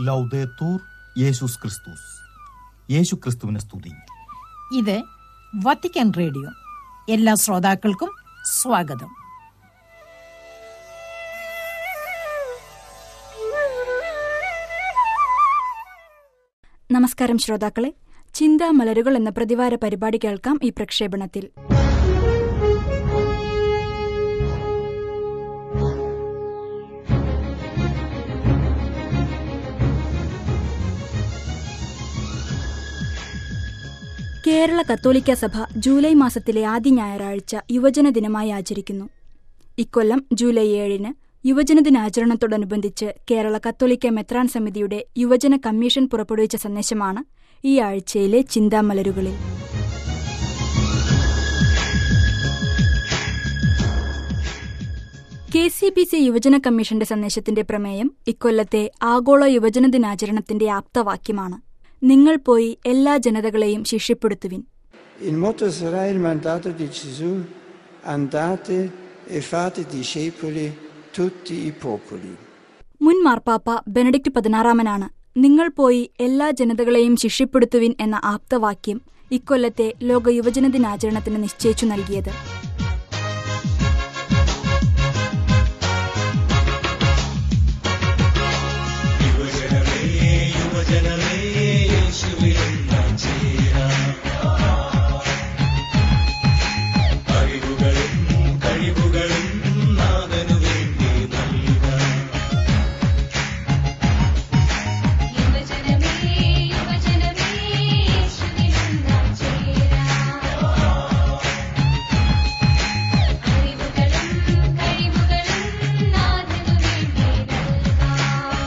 ലൗദേത്തൂർ യേശുസ് ക്രിസ്തുസ് യേശു ക്രിസ്തുവിനെ സ്തുതി ഇത് വത്തിക്കാൻ റേഡിയോ എല്ലാ ശ്രോതാക്കൾക്കും സ്വാഗതം നമസ്കാരം ശ്രോതാക്കളെ ചിന്താമലരുകൾ എന്ന പ്രതിവാര പരിപാടി കേൾക്കാം ഈ പ്രക്ഷേപണത്തിൽ കേരള കത്തോലിക്ക സഭ ജൂലൈ മാസത്തിലെ ആദ്യ ഞായറാഴ്ച യുവജന ദിനമായി ആചരിക്കുന്നു ഇക്കൊല്ലം ജൂലൈ ഏഴിന് യുവജന ദിനാചരണത്തോടനുബന്ധിച്ച് കേരള കത്തോലിക്ക മെത്രാൻ സമിതിയുടെ യുവജന കമ്മീഷൻ പുറപ്പെടുവിച്ച സന്ദേശമാണ് ഈ ആഴ്ചയിലെ ചിന്താമലരുകളിൽ കെ സി ബി സി യുവജന കമ്മീഷന്റെ സന്ദേശത്തിന്റെ പ്രമേയം ഇക്കൊല്ലത്തെ ആഗോള യുവജന ദിനാചരണത്തിന്റെ ആപ്തവാക്യമാണ് നിങ്ങൾ പോയി എല്ലാ ജനതകളെയും ശിഷ്യപ്പെടുത്തുവിൻ Il motto sarà il mandato di Gesù, andate e fate discepoli tutti i popoli. മുൻ മാർപ്പാപ്പ ബെനഡിക്ട് പതിനാറാമനാണ് നിങ്ങൾ പോയി എല്ലാ ജനതകളെയും ശിഷ്യപ്പെടുത്തുവിൻ എന്ന ആപ്തവാക്യം ഇക്കൊല്ലത്തെ ലോക യുവജന ദിനാചരണത്തിന് നിശ്ചയിച്ചു നൽകിയത് യുവജനമേ യുവജനമേ യേശുവിനും നാം ചേരാം അറിവുകളും കഴിവുകളും നാഥനു വേണ്ടി നൽകാം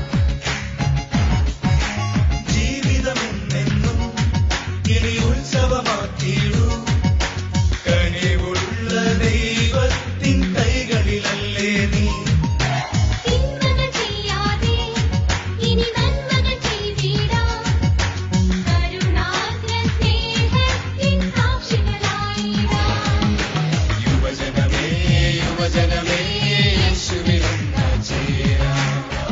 ജീവിതമെന്നെന്നും ഇനി ഉത്സവമാക്കിയിടൂ കനിവുള്ള ദൈവത്തിൻ കൈകളിലല്ലേ നീ തിന്മകൾ ചെയ്യാതെ ഇനി നന്മകൾ ചെയ്തിടാം കരുണാർദ്ര സ്നേഹത്തിൻ സാക്ഷികളായിടാം യുവജനമേ യുവജനമേ യേശുവിനൊന്നായി ചേരാം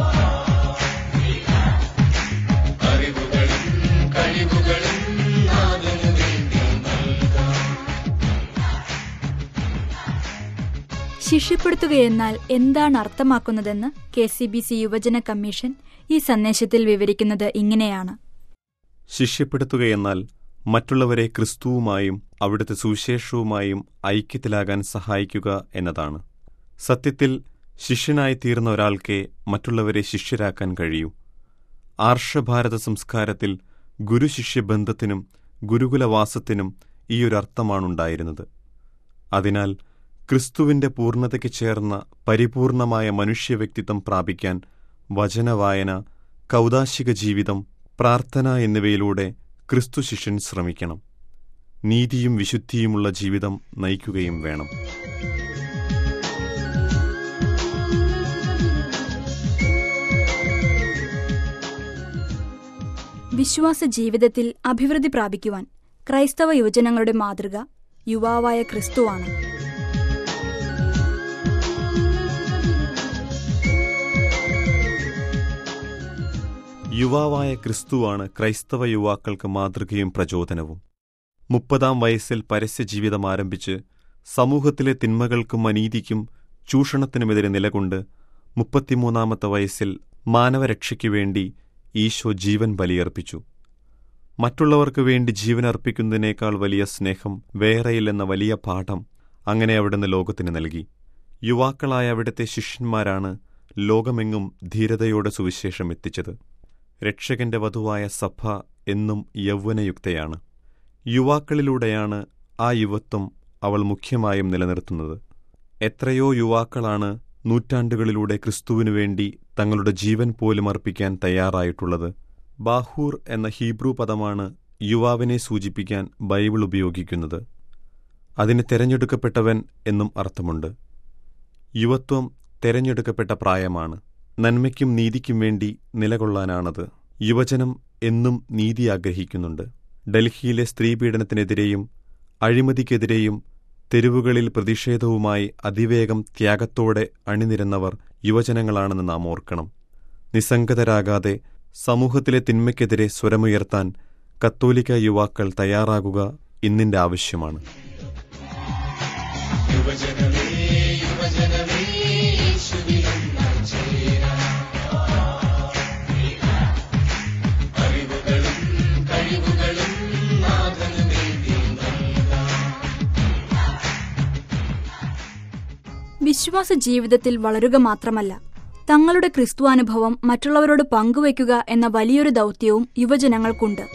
അറിവുകളും കഴിവുകളും നാഥനു വേണ്ടി നൽകാം ശിഷ്യപ്പെടുത്തുകയെന്നാൽ എന്താണ് അർത്ഥമാക്കുന്നതെന്ന് കെ സി ബി സി യുവജന കമ്മീഷൻ ഈ സന്ദേശത്തിൽ വിവരിക്കുന്നത് ഇങ്ങനെയാണ് ശിഷ്യപ്പെടുത്തുകയെന്നാൽ മറ്റുള്ളവരെ ക്രിസ്തുവുമായും അവിടുത്തെ സുവിശേഷവുമായും ഐക്യത്തിലാകാൻ സഹായിക്കുക എന്നതാണ് സത്യത്തിൽ ശിഷ്യനായി തീർന്ന ഒരാൾക്കേ മറ്റുള്ളവരെ ശിഷ്യരാക്കാൻ കഴിയൂ ആർഷഭാരത സംസ്കാരത്തിൽ ഗുരുശിഷ്യ ബന്ധത്തിനും ഗുരുകുലവാസത്തിനും ഈയൊരർത്ഥമാണുണ്ടായിരുന്നത് അതിനാൽ ക്രിസ്തുവിന്റെ പൂർണ്ണതയ്ക്ക് ചേർന്ന പരിപൂർണമായ മനുഷ്യവ്യക്തിത്വം പ്രാപിക്കാൻ വചനവായന കൗദാശിക ജീവിതം പ്രാർത്ഥന എന്നിവയിലൂടെ ക്രിസ്തു ശിഷ്യൻ ശ്രമിക്കണം നീതിയും വിശുദ്ധിയുമുള്ള ജീവിതം നയിക്കുകയും വേണം വിശ്വാസ ജീവിതത്തിൽ അഭിവൃദ്ധി പ്രാപിക്കുവാൻ ക്രൈസ്തവ യുവജനങ്ങളുടെ മാതൃക യുവാവായ ക്രിസ്തുവാണ് യുവാവായ ക്രിസ്തുവാണ് ക്രൈസ്തവ യുവാക്കൾക്ക് മാതൃകയും പ്രചോദനവും മുപ്പതാം വയസ്സിൽ പരസ്യജീവിതം ആരംഭിച്ച് സമൂഹത്തിലെ തിന്മകൾക്കും അനീതിക്കും ചൂഷണത്തിനുമെതിരെ നിലകൊണ്ട് മുപ്പത്തിമൂന്നാമത്തെ വയസ്സിൽ മാനവരക്ഷയ്ക്കു വേണ്ടി ഈശോ ജീവൻ ബലിയർപ്പിച്ചു മറ്റുള്ളവർക്ക് വേണ്ടി ജീവൻ അർപ്പിക്കുന്നതിനേക്കാൾ വലിയ സ്നേഹം വേറെയില്ലെന്ന വലിയ പാഠം അങ്ങനെ അവിടുന്ന് ലോകത്തിന് നൽകി യുവാക്കളായ അവിടുത്തെ ശിഷ്യന്മാരാണ് ലോകമെങ്ങും ധീരതയോടെ സുവിശേഷം എത്തിച്ചത് രക്ഷകന്റെ വധുവായ സഭ എന്നും യൗവനയുക്തയാണ് യുവാക്കളിലൂടെയാണ് ആ യുവത്വം അവൾ മുഖ്യമായും നിലനിർത്തുന്നത് എത്രയോ യുവാക്കളാണ് നൂറ്റാണ്ടുകളിലൂടെ ക്രിസ്തുവിനു വേണ്ടി തങ്ങളുടെ ജീവൻ പോലും അർപ്പിക്കാൻ തയ്യാറായിട്ടുള്ളത് ബാഹൂർ എന്ന ഹീബ്രു പദമാണ് യുവാവിനെ സൂചിപ്പിക്കാൻ ബൈബിൾ ഉപയോഗിക്കുന്നത് അതിന് തെരഞ്ഞെടുക്കപ്പെട്ടവൻ എന്നും അർത്ഥമുണ്ട് യുവത്വം തെരഞ്ഞെടുക്കപ്പെട്ട പ്രായമാണ് നന്മയ്ക്കും നീതിക്കും വേണ്ടി നിലകൊള്ളാനാണത് യുവജനം എന്നും നീതി ആഗ്രഹിക്കുന്നുണ്ട് ഡൽഹിയിലെ സ്ത്രീപീഡനത്തിനെതിരെയും അഴിമതിക്കെതിരെയും തെരുവുകളിൽ പ്രതിഷേധവുമായി അതിവേഗം ത്യാഗത്തോടെ അണിനിരന്നവർ യുവജനങ്ങളാണെന്ന് നാം ഓർക്കണം നിസ്സംഗതരാകാതെ സമൂഹത്തിലെ തിന്മയ്ക്കെതിരെ സ്വരമുയർത്താൻ കത്തോലിക്ക യുവാക്കൾ തയ്യാറാകുക ഇന്നിന്റെ ആവശ്യമാണ് യുവജനമേ യുവജനമേ യേശുവിലൊന്നായി ചേരാം അറിവുകളും കഴിവുകളും നാഥനു വേണ്ടി നൽകാം വിശ്വാസ ജീവിതത്തിൽ വളരുക മാത്രമല്ല തങ്ങളുടെ ക്രിസ്തുവാനുഭവം മറ്റുള്ളവരോട് പങ്കുവയ്ക്കുക എന്ന വലിയൊരു ദൗത്യവും യുവജനങ്ങൾക്കുണ്ട്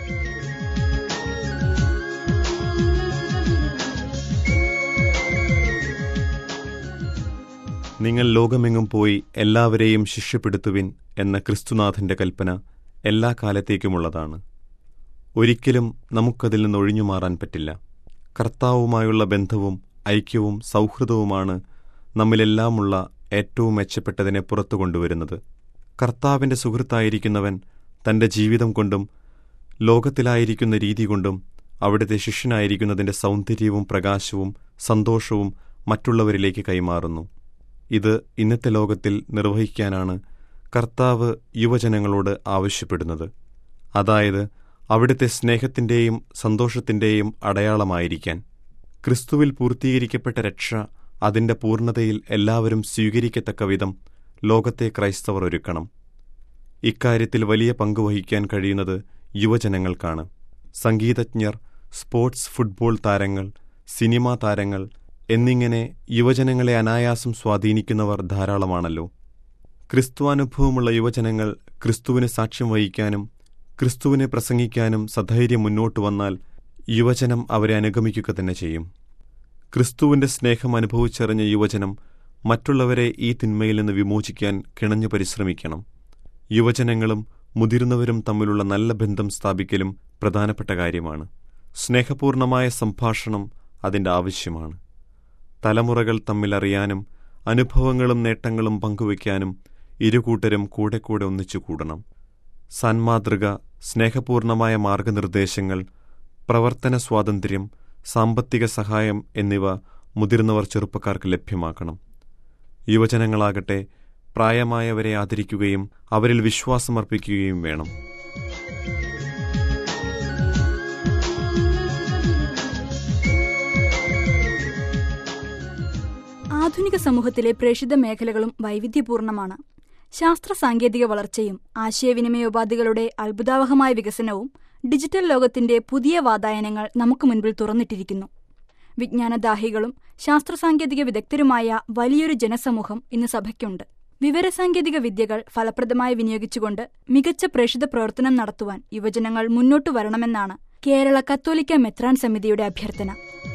നിങ്ങൾ ലോകമെങ്ങും പോയി എല്ലാവരെയും ശിഷ്യപ്പെടുത്തുവിൻ എന്ന ക്രിസ്തുനാഥന്റെ കൽപ്പന എല്ലാ കാലത്തേക്കുമുള്ളതാണ് ഒരിക്കലും നമുക്കതിൽ നിന്ന് ഒഴിഞ്ഞു മാറാൻ പറ്റില്ല കർത്താവുമായുള്ള ബന്ധവും ഐക്യവും സൗഹൃദവുമാണ് നമ്മിലെല്ലാമുള്ള ഏറ്റവും മെച്ചപ്പെട്ടതിനെ പുറത്തു കൊണ്ടുവരുന്നത് കർത്താവിന്റെ സുഹൃത്തായിരിക്കുന്നവൻ തന്റെ ജീവിതം കൊണ്ടും ലോകത്തിലായിരിക്കുന്ന രീതി കൊണ്ടും അവിടുത്തെ ശിഷ്യനായിരിക്കുന്നതിന്റെ സൗന്ദര്യവും പ്രകാശവും സന്തോഷവും മറ്റുള്ളവരിലേക്ക് കൈമാറുന്നു ഇത് ഇന്നത്തെ ലോകത്തിൽ നിർവഹിക്കാനാണ് കർത്താവ് യുവജനങ്ങളോട് ആവശ്യപ്പെടുന്നത് അതായത് അവിടുത്തെ സ്നേഹത്തിന്റെയും സന്തോഷത്തിന്റെയും അടയാളമായിരിക്കാൻ ക്രിസ്തുവിൽ പൂർത്തീകരിക്കപ്പെട്ട രക്ഷ അതിന്റെ പൂർണ്ണതയിൽ എല്ലാവരും സ്വീകരിക്കത്തക്ക വിധം ലോകത്തെ ക്രൈസ്തവർ ഒരുക്കണം ഇക്കാര്യത്തിൽ വലിയ പങ്ക് വഹിക്കാൻ കഴിയുന്നത് യുവജനങ്ങൾക്കാണ് സംഗീതജ്ഞർ സ്പോർട്സ് ഫുട്ബോൾ താരങ്ങൾ സിനിമാ താരങ്ങൾ എന്നിങ്ങനെ യുവജനങ്ങളെ അനായാസം സ്വാധീനിക്കുന്നവർ ധാരാളമാണല്ലോ ക്രിസ്തുവാനുഭവമുള്ള യുവജനങ്ങൾ ക്രിസ്തുവിന് സാക്ഷ്യം വഹിക്കാനും ക്രിസ്തുവിനെ പ്രസംഗിക്കാനും സധൈര്യം മുന്നോട്ട് വന്നാൽ യുവജനം അവരെ അനുഗമിക്കുക തന്നെ ചെയ്യും ക്രിസ്തുവിന്റെ സ്നേഹം അനുഭവിച്ചറിഞ്ഞ യുവജനം മറ്റുള്ളവരെ ഈ തിന്മയിൽ നിന്ന് വിമോചിക്കാൻ കിണഞ്ഞു പരിശ്രമിക്കണം യുവജനങ്ങളും മുതിർന്നവരും തമ്മിലുള്ള നല്ല ബന്ധം സ്ഥാപിക്കലും പ്രധാനപ്പെട്ട കാര്യമാണ് സ്നേഹപൂർണമായ സംഭാഷണം അതിന്റെ ആവശ്യമാണ് തലമുറകൾ തമ്മിൽ അറിയാനും അനുഭവങ്ങളും നേട്ടങ്ങളും പങ്കുവയ്ക്കാനും ഇരുകൂട്ടരും കൂടെ കൂടെ ഒന്നിച്ചു കൂടണം സന്മാതൃക സ്നേഹപൂർണമായ മാർഗനിർദ്ദേശങ്ങൾ പ്രവർത്തന സ്വാതന്ത്ര്യം സാമ്പത്തിക സഹായം എന്നിവ മുതിർന്നവർ ചെറുപ്പക്കാർക്ക് ലഭ്യമാക്കണം യുവജനങ്ങളാകട്ടെ പ്രായമായവരെ ആദരിക്കുകയും അവരിൽ വിശ്വാസമർപ്പിക്കുകയും വേണം ആധുനിക സമൂഹത്തിലെ പ്രേഷിത മേഖലകളും വൈവിധ്യപൂർണ്ണമാണ് ശാസ്ത്ര സാങ്കേതിക വളർച്ചയും ആശയവിനിമയോപാധികളുടെ അത്ഭുതാവഹമായ വികസനവും ഡിജിറ്റൽ ലോകത്തിന്റെ പുതിയ വാതായനങ്ങൾ നമുക്ക് മുൻപിൽ തുറന്നിട്ടിരിക്കുന്നു വിജ്ഞാനദാഹികളും ശാസ്ത്ര സാങ്കേതിക വിദഗ്ധരുമായ വലിയൊരു ജനസമൂഹം ഇന്ന് സഭയ്ക്കുണ്ട് വിവരസാങ്കേതിക വിദ്യകൾ ഫലപ്രദമായി വിനിയോഗിച്ചുകൊണ്ട് മികച്ച പ്രേഷിത പ്രവർത്തനം നടത്തുവാൻ യുവജനങ്ങൾ മുന്നോട്ടു വരണമെന്നാണ് കേരള കത്തോലിക്ക മെത്രാൻ സമിതിയുടെ അഭ്യർത്ഥന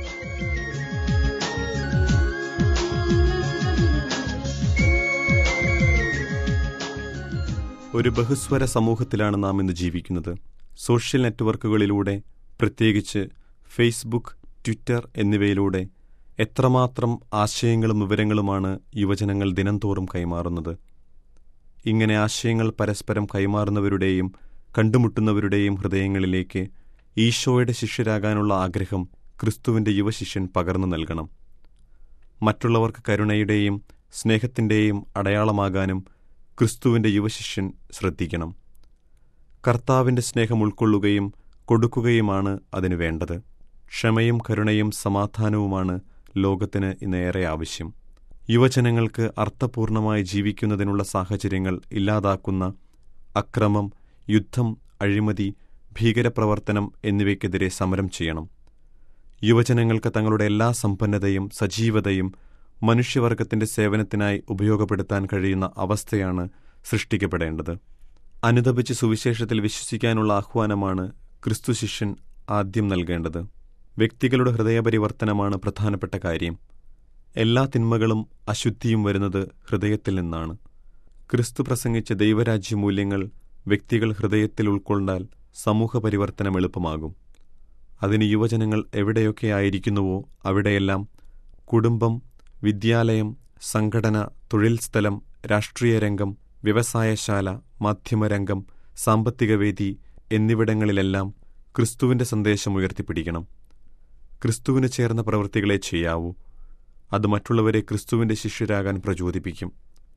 ഒരു ബഹുസ്വര സമൂഹത്തിലാണ് നാം ഇന്ന് ജീവിക്കുന്നത് സോഷ്യൽ നെറ്റ്വർക്കുകളിലൂടെ പ്രത്യേകിച്ച് ഫേസ്ബുക്ക് ട്വിറ്റർ എന്നിവയിലൂടെ എത്രമാത്രം ആശയങ്ങളും വിവരങ്ങളുമാണ് യുവജനങ്ങൾ ദിനംതോറും കൈമാറുന്നത് ഇങ്ങനെ ആശയങ്ങൾ പരസ്പരം കൈമാറുന്നവരുടെയും കണ്ടുമുട്ടുന്നവരുടെയും ഹൃദയങ്ങളിലേക്ക് ഈശോയുടെ ശിഷ്യരാകാനുള്ള ആഗ്രഹം ക്രിസ്തുവിന്റെ യുവശിഷ്യൻ പകർന്നു നൽകണം മറ്റുള്ളവർക്ക് കരുണയുടെയും സ്നേഹത്തിന്റെയും അടയാളമാകാനും ക്രിസ്തുവിന്റെ യുവശിഷ്യൻ ശ്രദ്ധിക്കണം കർത്താവിന്റെ സ്നേഹം ഉൾക്കൊള്ളുകയും കൊടുക്കുകയുമാണ് അതിനു വേണ്ടത് ക്ഷമയും കരുണയും സമാധാനവുമാണ് ലോകത്തിന് ഇന്നേറെ ആവശ്യം യുവജനങ്ങൾക്ക് അർത്ഥപൂർണമായി ജീവിക്കുന്നതിനുള്ള സാഹചര്യങ്ങൾ ഇല്ലാതാക്കുന്ന അക്രമം യുദ്ധം അഴിമതി ഭീകരപ്രവർത്തനം എന്നിവയ്ക്കെതിരെ സമരം ചെയ്യണം യുവജനങ്ങൾക്ക് തങ്ങളുടെ എല്ലാ സമ്പന്നതയും സജീവതയും മനുഷ്യവർഗത്തിന്റെ സേവനത്തിനായി ഉപയോഗപ്പെടുത്താൻ കഴിയുന്ന അവസ്ഥയാണ് സൃഷ്ടിക്കപ്പെടേണ്ടത് അനുദപിച്ച് സുവിശേഷത്തിൽ വിശ്വസിക്കാനുള്ള ആഹ്വാനമാണ് ക്രിസ്തു ശിഷ്യൻ ആദ്യം നൽകേണ്ടത് വ്യക്തികളുടെ ഹൃദയപരിവർത്തനമാണ് പ്രധാനപ്പെട്ട കാര്യം എല്ലാ തിന്മകളും അശുദ്ധിയും വരുന്നത് ഹൃദയത്തിൽ നിന്നാണ് ക്രിസ്തു പ്രസംഗിച്ച ദൈവരാജ്യ മൂല്യങ്ങൾ വ്യക്തികൾ ഹൃദയത്തിൽ ഉൾക്കൊണ്ടാൽ സമൂഹ പരിവർത്തനം എളുപ്പമാകും അതിന് യുവജനങ്ങൾ എവിടെയൊക്കെ ആയിരിക്കുന്നുവോ അവിടെയെല്ലാം കുടുംബം വിദ്യാലയം സംഘടന തൊഴിൽ സ്ഥലം രാഷ്ട്രീയ രംഗം വ്യവസായശാല മാധ്യമരംഗം സാമ്പത്തികവേദി എന്നിവിടങ്ങളിലെല്ലാം ക്രിസ്തുവിന്റെ സന്ദേശം ഉയർത്തിപ്പിടിക്കണം ക്രിസ്തുവിന് ചേർന്ന പ്രവൃത്തികളെ ചെയ്യാവൂ അത് മറ്റുള്ളവരെ ക്രിസ്തുവിന്റെ ശിഷ്യരാകാൻ പ്രചോദിപ്പിക്കും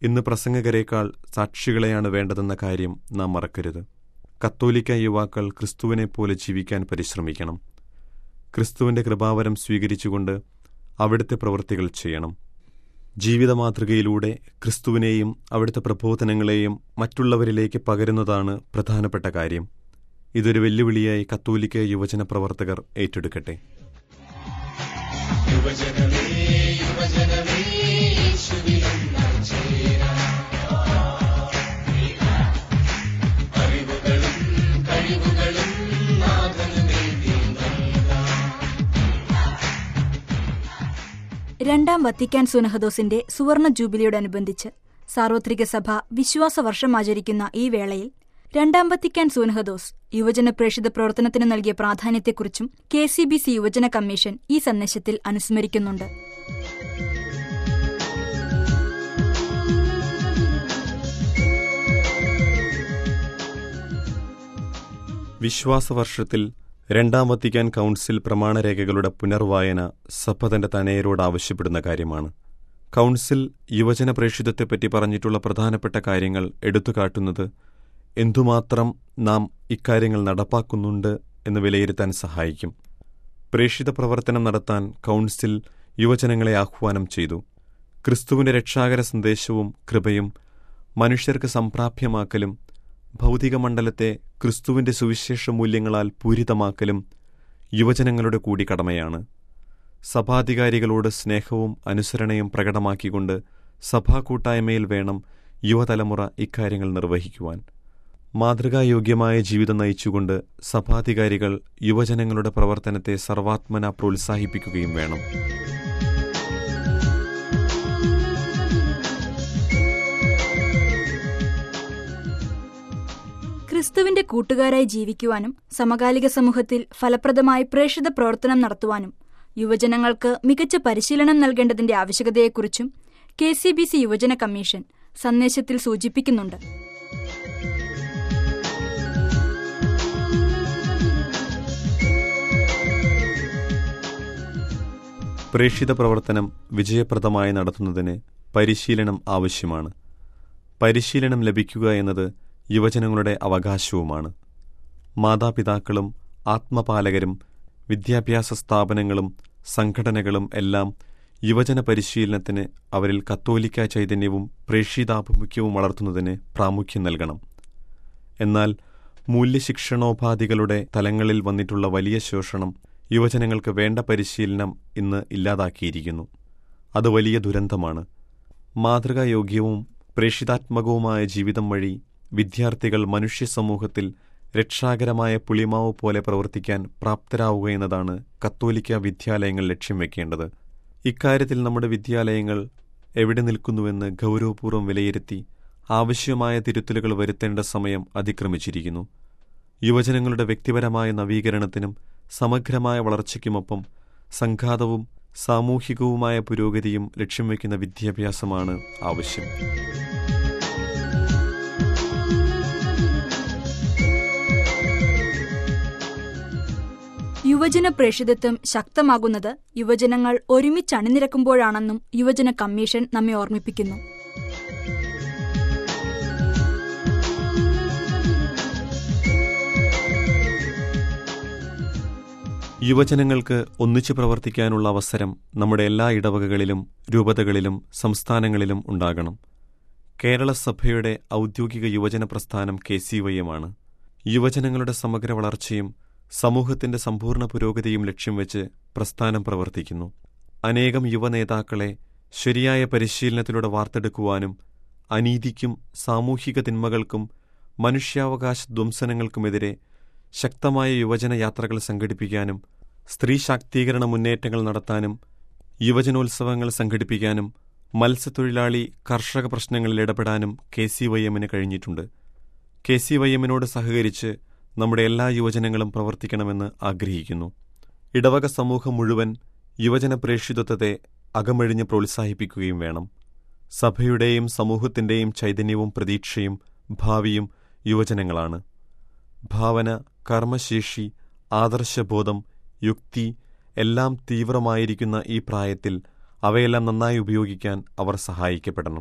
ഇന്ന് പ്രസംഗകരേക്കാൾ സാക്ഷികളെയാണ് വേണ്ടതെന്ന കാര്യം നാം മറക്കരുത് കത്തോലിക്ക യുവാക്കൾ ക്രിസ്തുവിനെ പോലെ ജീവിക്കാൻ പരിശ്രമിക്കണം ക്രിസ്തുവിന്റെ കൃപാവരം സ്വീകരിച്ചുകൊണ്ട് അവിടുത്തെ പ്രവൃത്തികൾ ചെയ്യണം ജീവിത മാതൃകയിലൂടെ ക്രിസ്തുവിനെയും അവിടുത്തെ പ്രബോധനങ്ങളെയും മറ്റുള്ളവരിലേക്ക് പകരുന്നതാണ് പ്രധാനപ്പെട്ട കാര്യം ഇതൊരു വെല്ലുവിളിയായി കത്തോലിക്ക യുവജന പ്രവർത്തകർ ഏറ്റെടുക്കട്ടെ യുവജനമേ യുവജനമേ യേശുവിലൊന്നായി ചേരാം അറിവുകളും കഴിവുകളും നാഥനുവേണ്ടി നൽകാം രണ്ടാം വത്തിക്കാൻ സുനഹദോസിന്റെ സുവർണ ജൂബിലിയോടനുബന്ധിച്ച് സാർവത്രിക സഭ വിശ്വാസ വർഷം ആചരിക്കുന്ന ഈ വേളയിൽ രണ്ടാം വത്തിക്കാൻ സുനഹദോസ് യുവജന പ്രേക്ഷിത പ്രവർത്തനത്തിന് നൽകിയ പ്രാധാന്യത്തെക്കുറിച്ചും കെ സി ബി സി യുവജന കമ്മീഷൻ ഈ സന്ദേശത്തിൽ അനുസ്മരിക്കുന്നുണ്ട് വിശ്വാസവർഷത്തിൽ രണ്ടാം വത്തിക്കാൻ കൗൺസിൽ പ്രമാണരേഖകളുടെ പുനർവായന സഭ തന്റെ തനയരോട് ആവശ്യപ്പെടുന്ന കാര്യമാണ് കൗൺസിൽ യുവജന പ്രേക്ഷിതത്തെപ്പറ്റി പറഞ്ഞിട്ടുള്ള പ്രധാനപ്പെട്ട കാര്യങ്ങൾ എടുത്തുകാട്ടുന്നത് എന്തുമാത്രം നാം ഇക്കാര്യങ്ങൾ നടപ്പാക്കുന്നുണ്ട് എന്ന് വിലയിരുത്താൻ സഹായിക്കും പ്രേക്ഷിത പ്രവർത്തനം നടത്താൻ കൗൺസിൽ യുവജനങ്ങളെ ആഹ്വാനം ചെയ്തു ക്രിസ്തുവിന്റെ രക്ഷാകര സന്ദേശവും കൃപയും മനുഷ്യർക്ക് സംപ്രാപ്യമാക്കലും ഭൗതിക മണ്ഡലത്തെ ക്രിസ്തുവിന്റെ സുവിശേഷ മൂല്യങ്ങളാൽ പൂരിതമാക്കലും യുവജനങ്ങളുടെ കൂടി കടമയാണ് സഭാധികാരികളോട് സ്നേഹവും അനുസരണയും പ്രകടമാക്കിക്കൊണ്ട് സഭാ കൂട്ടായ്മയിൽ വേണം യുവതലമുറ ഇക്കാര്യങ്ങൾ നിർവഹിക്കുവാൻ മാതൃകായോഗ്യമായ ജീവിതം നയിച്ചുകൊണ്ട് സഭാധികാരികൾ യുവജനങ്ങളുടെ പ്രവർത്തനത്തെ സർവാത്മന പ്രോത്സാഹിപ്പിക്കുകയും വേണം ക്രിസ്തുവിന്റെ കൂട്ടുകാരായി ജീവിക്കുവാനും സമകാലിക സമൂഹത്തിൽ ഫലപ്രദമായി പ്രേക്ഷിത പ്രവർത്തനം നടത്തുവാനും യുവജനങ്ങൾക്ക് മികച്ച പരിശീലനം നൽകേണ്ടതിന്റെ ആവശ്യകതയെക്കുറിച്ചും കെ സി ബി സി യുവജന കമ്മീഷൻ സന്ദേശത്തിൽ സൂചിപ്പിക്കുന്നുണ്ട് പ്രേക്ഷിത പ്രവർത്തനം വിജയപ്രദമായി നടത്തുന്നതിന് പരിശീലനം ആവശ്യമാണ് പരിശീലനം ലഭിക്കുക എന്നത് യുവജനങ്ങളുടെ അവകാശവുമാണ് മാതാപിതാക്കളും ആത്മപാലകരും വിദ്യാഭ്യാസ സ്ഥാപനങ്ങളും സംഘടനകളും എല്ലാം യുവജന പരിശീലനത്തിന് അവരിൽ കത്തോലിക്ക ചൈതന്യവും പ്രേക്ഷിതാഭിമുഖ്യവും വളർത്തുന്നതിന് പ്രാമുഖ്യം നൽകണം എന്നാൽ മൂല്യശിക്ഷണോപാധികളുടെ തലങ്ങളിൽ വന്നിട്ടുള്ള വലിയ ശോഷണം യുവജനങ്ങൾക്ക് വേണ്ട പരിശീലനം ഇന്ന് ഇല്ലാതാക്കിയിരിക്കുന്നു അത് വലിയ ദുരന്തമാണ് മാതൃകായോഗ്യവും പ്രേഷിതാത്മകവുമായ ജീവിതം വഴി വിദ്യാർത്ഥികൾ മനുഷ്യ സമൂഹത്തിൽ രക്ഷാകരമായ പുളിമാവ് പോലെ പ്രവർത്തിക്കാൻ പ്രാപ്തരാവുക എന്നതാണ് കത്തോലിക്ക വിദ്യാലയങ്ങൾ ലക്ഷ്യം വെക്കേണ്ടത് ഇക്കാര്യത്തിൽ നമ്മുടെ വിദ്യാലയങ്ങൾ എവിടെ നിൽക്കുന്നുവെന്ന് ഗൗരവപൂർവ്വം വിലയിരുത്തി ആവശ്യമായ തിരുത്തലുകൾ വരുത്തേണ്ട സമയം അതിക്രമിച്ചിരിക്കുന്നു യുവജനങ്ങളുടെ വ്യക്തിപരമായ നവീകരണത്തിനും സമഗ്രമായ വളർച്ചയ്ക്കുമൊപ്പം സംഘാതവും സാമൂഹികവുമായ പുരോഗതിയും ലക്ഷ്യം വയ്ക്കുന്ന വിദ്യാഭ്യാസമാണ് ആവശ്യം യുവജന പ്രേക്ഷിതത്വം ശക്തമാകുന്നത് യുവജനങ്ങൾ ഒരുമിച്ച് അണിനിരക്കുമ്പോഴാണെന്നും യുവജന കമ്മീഷൻ നമ്മെ ഓർമ്മിപ്പിക്കുന്നു യുവജനങ്ങൾക്ക് ഒന്നിച്ചു പ്രവർത്തിക്കാനുള്ള അവസരം നമ്മുടെ എല്ലാ ഇടവകകളിലും രൂപതകളിലും സംസ്ഥാനങ്ങളിലും ഉണ്ടാകണം കേരള സഭയുടെ ഔദ്യോഗിക യുവജന പ്രസ്ഥാനം കെ സി വൈ എമാണ് യുവജനങ്ങളുടെ സമഗ്ര വളർച്ചയും സമൂഹത്തിന്റെ സമ്പൂർണ്ണ പുരോഗതിയും ലക്ഷ്യം വെച്ച് പ്രസ്ഥാനം പ്രവർത്തിക്കുന്നു അനേകം യുവനേതാക്കളെ ശരിയായ പരിശീലനത്തിലൂടെ വാർത്തെടുക്കുവാനും അനീതിക്കും സാമൂഹിക തിന്മകൾക്കും മനുഷ്യാവകാശ ധ്വംസനങ്ങൾക്കുമെതിരെ ശക്തമായ യുവജന യാത്രകൾ സംഘടിപ്പിക്കാനും സ്ത്രീ ശാക്തീകരണ മുന്നേറ്റങ്ങൾ നടത്താനും യുവജനോത്സവങ്ങൾ സംഘടിപ്പിക്കാനും മത്സ്യത്തൊഴിലാളി കർഷക പ്രശ്നങ്ങളിൽ ഇടപെടാനും കെ സി വൈ എമ്മിന് കഴിഞ്ഞിട്ടുണ്ട് കെ സി വൈ എമ്മിനോട് സഹകരിച്ച് നമ്മുടെ എല്ലാ യുവജനങ്ങളും പ്രവർത്തിക്കണമെന്ന് ആഗ്രഹിക്കുന്നു ഇടവക സമൂഹം മുഴുവൻ യുവജന പ്രേക്ഷിതത്വത്തെ അകമഴിഞ്ഞ് പ്രോത്സാഹിപ്പിക്കുകയും വേണം സഭയുടെയും സമൂഹത്തിന്റെയും ചൈതന്യവും പ്രതീക്ഷയും ഭാവിയും യുവജനങ്ങളാണ് ഭാവന കർമ്മശേഷി ആദർശബോധം യുക്തി എല്ലാം തീവ്രമായിരിക്കുന്ന ഈ പ്രായത്തിൽ അവയെല്ലാം നന്നായി ഉപയോഗിക്കാൻ അവർ സഹായിക്കപ്പെടണം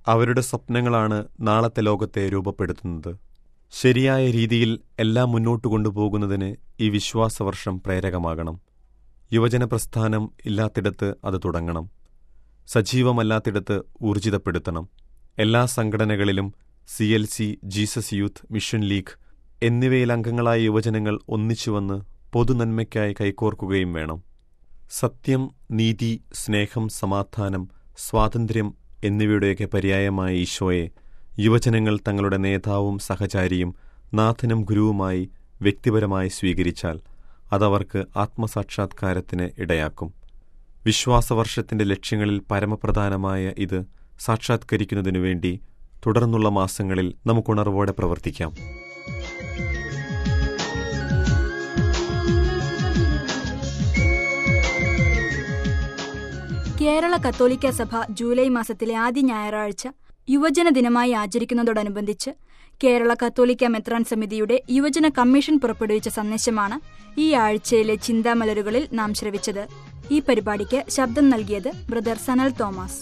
അവരുടെ സ്വപ്നങ്ങളാണ് നാളത്തെ ലോകത്തെ രൂപപ്പെടുത്തുന്നത് ശരിയായ രീതിയിൽ എല്ലാം മുന്നോട്ട് കൊണ്ടുപോകുന്നതിന് ഈ വിശ്വാസവർഷം പ്രേരകമാകണം യുവജന പ്രസ്ഥാനം ഇല്ലാത്തിടത്ത് അത് തുടങ്ങണം സജീവമല്ലാത്തിടത്ത് ഊർജിതപ്പെടുത്തണം എല്ലാ സംഘടനകളിലും C L C Jesus youth mission league എന്നിവയിൽ അംഗങ്ങളായ യുവജനങ്ങൾ ഒന്നിച്ചുവന്ന് പൊതുനന്മയ്ക്കായി കൈകോർക്കുകയും വേണം സത്യം നീതി സ്നേഹം സമാധാനം സ്വാതന്ത്ര്യം എന്നിവയുടെയൊക്കെ പര്യായമായ ഈശോയെ യുവജനങ്ങൾ തങ്ങളുടെ നേതാവും സഹചാരിയും നാഥനും ഗുരുവുമായി വ്യക്തിപരമായി സ്വീകരിച്ചാൽ അതവർക്ക് ആത്മസാക്ഷാത്കാരത്തിന് ഇടയാക്കും വിശ്വാസവർഷത്തിന്റെ ലക്ഷ്യങ്ങളിൽ പരമപ്രധാനമായ ഇത് സാക്ഷാത്കരിക്കുന്നതിനു വേണ്ടി തുടർന്നുള്ള മാസങ്ങളിൽ നമുക്കുണർവോടെ പ്രവർത്തിക്കാം കേരള കത്തോലിക്ക സഭ ജൂലൈ മാസത്തിലെ ആദ്യ ഞായറാഴ്ച യുവജന ദിനമായി ആചരിക്കുന്നതോടനുബന്ധിച്ച് കേരള കത്തോലിക്ക മെത്രാൻ സമിതിയുടെ യുവജന കമ്മീഷൻ പുറപ്പെടുവിച്ച സന്ദേശമാണ് ഈ ആഴ്ചയിലെ ചിന്താമലരുകളിൽ നാം ശ്രവിച്ചത് ഈ പരിപാടിക്ക് ശബ്ദം നൽകിയത് ബ്രദർ സനൽ തോമസ്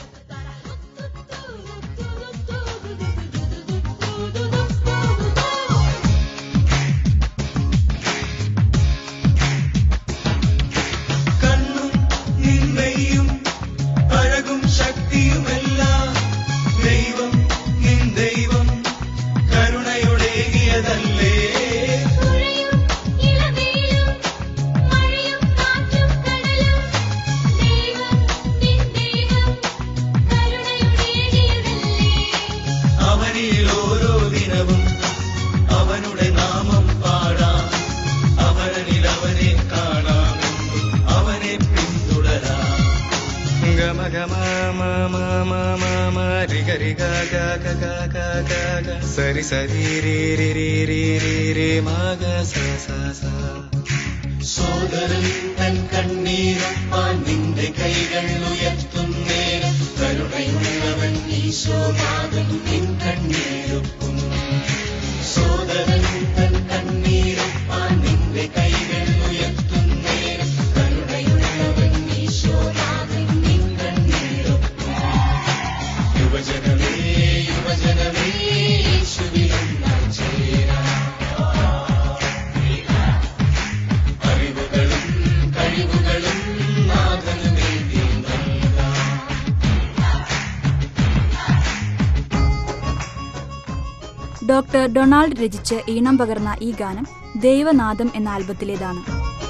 കണ്ണും നിന്മയും അഴകും ശക്തിയുമെല്ലാം ദൈവം നിൻ ദൈവം കരുണയുടേകിയതല്ലേ പുഴയും ഇളവെയിലും മഴയും കാറ്റും കടലും ദൈവം നിൻ ദൈവം കരുണയുടേകിയതല്ലേ അവനിൽ ഓരോ ദിനവും അവനുടെ നാമം പാടാം അവനിൽ അവനെ കാണാമെന്നും അവനെ പിന്തുടരാം ഗമ ഗമ മ മ മ മ മ രി ഗ രി ഗ ഗ ഗ ഗ ഗ ഗ ഗ സരി സരി രി രി രി രി രി രി മ ഗ സ സ സ സോദരൻ തൻ കണ്ണീരൊപ്പാൻ നിന്റെ കൈകൾ ഉയർത്തും നേരം കരുണയുള്ളവൻ ഈശോനാഥൻ നിൻ കണ്ണീരൊപ്പും സോദരൻ തൻ കണ്ണീരൊപ്പാൻ നിന്റെ കൈകൾ ഉയർത്തും നേരം കരുണയുള്ളവൻ ഈശോനാഥൻ നിൻ കണ്ണീരൊപ്പും യുവജനമേ യുവജനമേ യേശുവിലൊന്നായി ചേരാം അറിവുകളും കഴിവുകളും നാഥനുമേന്തി നൽകാം ഡോക്ടർ ഡൊണാൾഡ് രചിച്ച് ഈണം പകർന്ന ഈ ഗാനം ദൈവനാദം എന്ന ആൽബത്തിലേതാണ്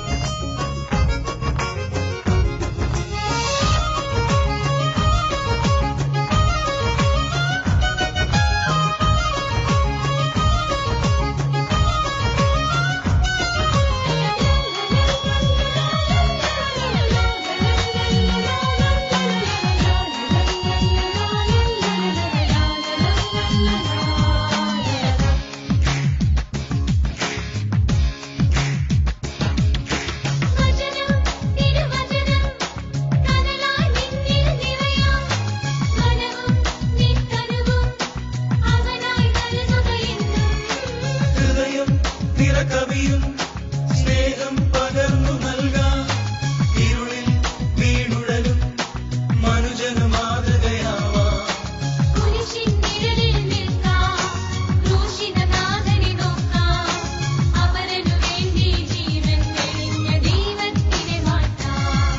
വചനം തിരുവചനം കനലായി നിന്നിൽ നിറയാം മനവും നിത്തനുവും അവനായി നൽകുകയെന്നും ഹൃദയം നിറകവിയും സ്നേഹം പകർന്നു നൽകാം ഇരുളിൽ വീണുഴലും മനുജന് മാതൃകയാവാം കുരിശിൻ നിഴലിൽ നിൽക്കാം ക്രൂശിതനാഥനെ നോക്കാം അവരനു വേണ്ടി ജീവൻ വെളിഞ്ഞ ദൈവത്തിനെ വാഴ്ത്താം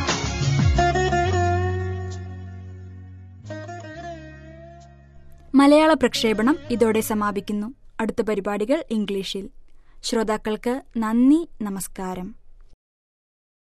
മലയാള പ്രക്ഷേപണം ഇതോടെ സമാപിക്കുന്നു അടുത്ത പരിപാടികൾ ഇംഗ്ലീഷിൽ ശ്രോതാക്കൾക്ക് നന്ദി നമസ്കാരം